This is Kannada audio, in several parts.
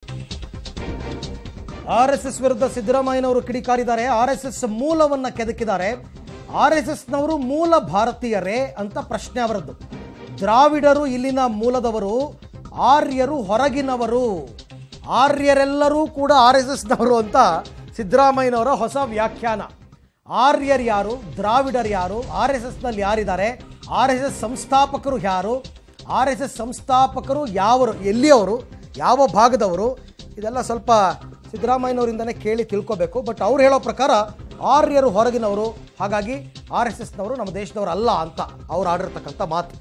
ಆರ್ ಎಸ್ ಎಸ್ ವಿರುದ್ಧ ಸಿದ್ದರಾಮಯ್ಯನವರು ಕಿಡಿಕಾರಿದ್ದಾರೆ ಆರ್ ಎಸ್ ಎಸ್ ಮೂಲವನ್ನ ಕೆದಕಿದ್ದಾರೆ ಆರ್ ಎಸ್ ಎಸ್ನವರು ಮೂಲ ಭಾರತೀಯರೇ ಅಂತ ಪ್ರಶ್ನೆ ಅವರದ್ದು ದ್ರಾವಿಡರು ಇಲ್ಲಿನ ಮೂಲದವರು ಆರ್ಯರು ಹೊರಗಿನವರು ಆರ್ಯರೆಲ್ಲರೂ ಕೂಡ ಆರ್ ಎಸ್ ಎಸ್ನವರು ಅಂತ ಸಿದ್ದರಾಮಯ್ಯನವರ ಹೊಸ ವ್ಯಾಖ್ಯಾನ ಆರ್ಯರು ಯಾರು ದ್ರಾವಿಡರು ಯಾರು ಆರ್ ಎಸ್ ಎಸ್ನಲ್ಲಿ ಯಾರಿದ್ದಾರೆ ಆರ್ ಎಸ್ ಎಸ್ ಸಂಸ್ಥಾಪಕರು ಯಾರು ಆರ್ ಎಸ್ ಎಸ್ ಸಂಸ್ಥಾಪಕರು ಯಾವರು ಎಲ್ಲಿಯವರು ಯಾವ ಭಾಗದವರು ಇದೆಲ್ಲ ಸ್ವಲ್ಪ ಸಿದ್ದರಾಮಯ್ಯನವರಿಂದನೇ ಕೇಳಿ ತಿಳ್ಕೋಬೇಕು ಬಟ್ ಅವ್ರು ಹೇಳೋ ಪ್ರಕಾರ ಆರ್ಯರು ಹೊರಗಿನವರು ಹಾಗಾಗಿ ಆರ್ ಎಸ್ ಎಸ್ನವರು ನಮ್ಮ ದೇಶದವರು ಅಲ್ಲ ಅಂತ ಅವ್ರು ಆಡಿರ್ತಕ್ಕಂಥ ಮಾತು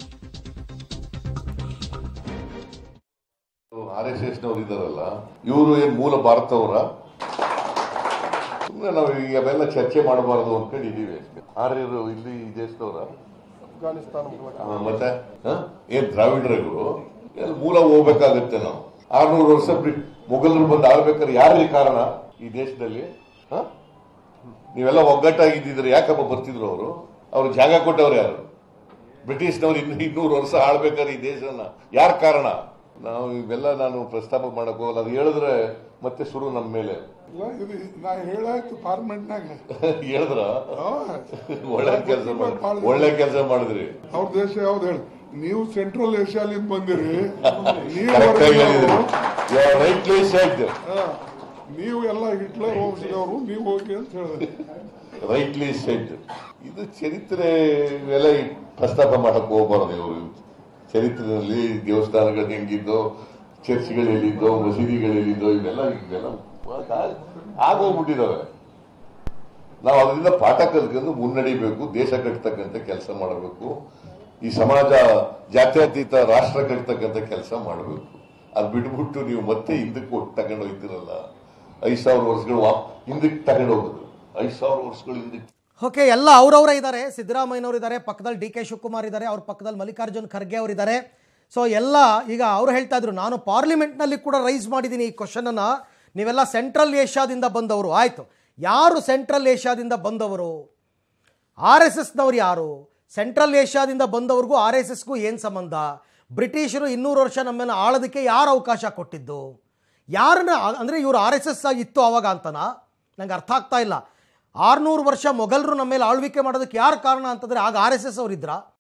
ಆರ್ ಎಸ್ ಎಸ್ ನವರು ಇದಾರಲ್ಲ ಇವರು ಏನ್ ಮೂಲ ಭಾರತವರ ಸುಮ್ಮನೆ ನಾವು ಈಗ ಅವೆಲ್ಲ ಚರ್ಚೆ ಮಾಡಬಾರದು ಅನ್ಕೊಂಡು ಇದೀವಿ ಅಷ್ಟೇ ಆರ್ಯರು ಇಲ್ಲಿ ಈ ದೇಶದವರ ಹಾ, ಮತ್ತೆ ಹ? ಏನ್ ದ್ರಾವಿಡರಿಗೂ ಎಲ್ಲಿ ಮೂಲ ಹೋಗ್ಬೇಕಾಗತ್ತೆ ನಾವು ಆರ್ನೂರು ವರ್ಷ ಬ್ರಿ- ಮೊಘಲರು ಬಂದು ಆಳ್ಬೇಕಾದ್ರೆ ಯಾರಿಗೆ ಕಾರಣ ಈ ದೇಶದಲ್ಲಿ ಹ? ನೀವೆಲ್ಲ ಒಗ್ಗಟ್ಟಾಗಿದ್ದಿದ್ರೆ ಯಾಕಪ್ಪ ಬರ್ತಿದ್ರು ಅವರು ಅವ್ರು ಜಾಗ ಕೊಟ್ಟವ್ರು ಯಾರು ಬ್ರಿಟಿಷ್ನವ್ರು ಇನ್ನು ಇನ್ನೂರು ವರ್ಷ ಆಳ್ಬೇಕಾದ್ರೆ ಈ ದೇಶನ ಯಾರ ಕಾರಣ ನಾವು ಇವೆಲ್ಲ ನಾನು ಪ್ರಸ್ತಾಪ ಮಾಡಕ್ ಹೋಗಲ್ಲ ಅದು ಹೇಳಿದ್ರೆ ಮತ್ತೆ ಶುರು ನಮ್ಮ ಮೇಲೆ ಇಲ್ಲ ಇದು ನಾ ಹೇಳಾಯ್ತು ಪಾರ್ಲಿಮೆಂಟ್ನಾಗ ಹೇಳಿದ್ರ ಒಳ್ಳೆ ಕೆಲಸ ಒಳ್ಳೆ ಕೆಲಸ ಮಾಡಿದ್ರಿ ಅವ್ರ ದೇಶ ಯಾವ್ದು ಹೇಳಿ ನೀವು ಸೆಂಟ್ರಲ್ ಏಷ್ಯಾಲಿಂದ ಬಂದಿರಿ ನೀವು ಕರೆಕ್ಟ್ ಆಗಿ ಹೇಳಿದ್ರಿ ಹೊರಗಿನವರು. ರೈಟ್ಲಿ ಸೆಡ್ ಹಾ, ನೀವು ಎಲ್ಲ ಹಿಟ್ಲರ್ ವಂಶದವರು ನೀವು ಹೋಗಿ ಅಂತ ಹೇಳಿದ್ರಿ ರೈಟ್ಲಿ ಸೆಡ್ ಇದು ಚರಿತ್ರೆ ಇವೆಲ್ಲ ಈ ಪ್ರಸ್ತಾಪ ಮಾಡಕ್ ಹೋಗ್ಬಾರ್ದು ಇವರು ಚರಿತ್ರೆಯಲ್ಲಿ ದೇವಸ್ಥಾನಗಳು ಹೆಂಗಿದ್ದೋ ಚರ್ಚ್ಗಳು ಎಲ್ಲಿದ್ದೋ ಮಸೀದಿಗಳು ಎಲ್ಲಿದ್ದೋ ಇವೆಲ್ಲ ಇವೆಲ್ಲ ಆಗೋಗ್ಬಿಟ್ಟಿದಾವೆ ನಾವು ಅದರಿಂದ ಪಾಠ ಕಲ್ತ್ಕೊಂಡು ಮುನ್ನಡಿಬೇಕು ದೇಶ ಕಟ್ತಕ್ಕಂಥ ಕೆಲಸ ಮಾಡಬೇಕು ಈ ಸಮಾಜ ಜಾತ್ಯತೀತ ರಾಷ್ಟ್ರ ಕಟ್ತಕ್ಕಂಥ ಕೆಲಸ ಮಾಡಬೇಕು ಅದು ಬಿಟ್ಬಿಟ್ಟು ನೀವು ಮತ್ತೆ ಹಿಂದಕ್ಕೆ ಒಟ್ಟು ತಗೊಂಡು ಹೋಗ್ತಿರಲ್ಲ ಐದ್ ಸಾವಿರ ವರ್ಷಗಳು ವಾ- ಹಿಂದಕ್ಕೆ ತಗೊಂಡು ಹೋಗುದು ಐದ್ ಸಾವಿರ ವರ್ಷಗಳು ಹಿಂದಕ್ಕೆ ಓಕೆ ಎಲ್ಲ ಅವರವರೇ ಇದ್ದಾರೆ ಸಿದ್ದರಾಮಯ್ಯನವರು ಇದ್ದಾರೆ ಪಕ್ಕದಲ್ಲಿ ಡಿ ಕೆ ಶಿವಕುಮಾರ್ ಇದ್ದಾರೆ ಅವ್ರ ಪಕ್ಕದಲ್ಲಿ ಮಲ್ಲಿಕಾರ್ಜುನ್ ಖರ್ಗೆ ಅವರಿದ್ದಾರೆ ಸೊ ಎಲ್ಲ ಈಗ ಅವ್ರು ಹೇಳ್ತಾ ಇದ್ರು ನಾನು ಪಾರ್ಲಿಮೆಂಟ್ನಲ್ಲಿ ಕೂಡ ರೈಸ್ ಮಾಡಿದ್ದೀನಿ ಈ ಕ್ವಶನನ್ನು ನೀವೆಲ್ಲ ಸೆಂಟ್ರಲ್ ಏಷ್ಯಾದಿಂದ ಬಂದವರು ಆಯಿತು ಯಾರು ಸೆಂಟ್ರಲ್ ಏಷ್ಯಾದಿಂದ ಬಂದವರು ಆರ್ ಎಸ್ ಎಸ್ನವ್ರು ಯಾರು ಸೆಂಟ್ರಲ್ ಏಷ್ಯಾದಿಂದ ಬಂದವ್ರಿಗೂ ಆರ್ ಎಸ್ ಎಸ್ಗೂ ಏನು ಸಂಬಂಧ ಬ್ರಿಟಿಷರು ಇನ್ನೂರು ವರ್ಷ ನಮ್ಮನ್ನು ಆಳೋದಕ್ಕೆ ಯಾರು ಅವಕಾಶ ಕೊಟ್ಟಿದ್ದು ಯಾರನ್ನ ಅಂದರೆ ಇವರು ಆರ್ ಎಸ್ ಎಸ್ ಇತ್ತು ಅವಾಗ ಅಂತನಾ ನಂಗೆ ಅರ್ಥ ಆಗ್ತಾ ಇಲ್ಲ ಆರುನೂರು ವರ್ಷ ಮೊಘಲರು ನಮ್ಮ ಮೇಲೆ ಆಳ್ವಿಕೆ ಮಾಡೋದಕ್ಕೆ ಯಾರು ಕಾರಣ ಅಂತಂದರೆ ಆಗ ಆರ್ ಎಸ್ ಎಸ್ ಅವರಿದ್ರಾ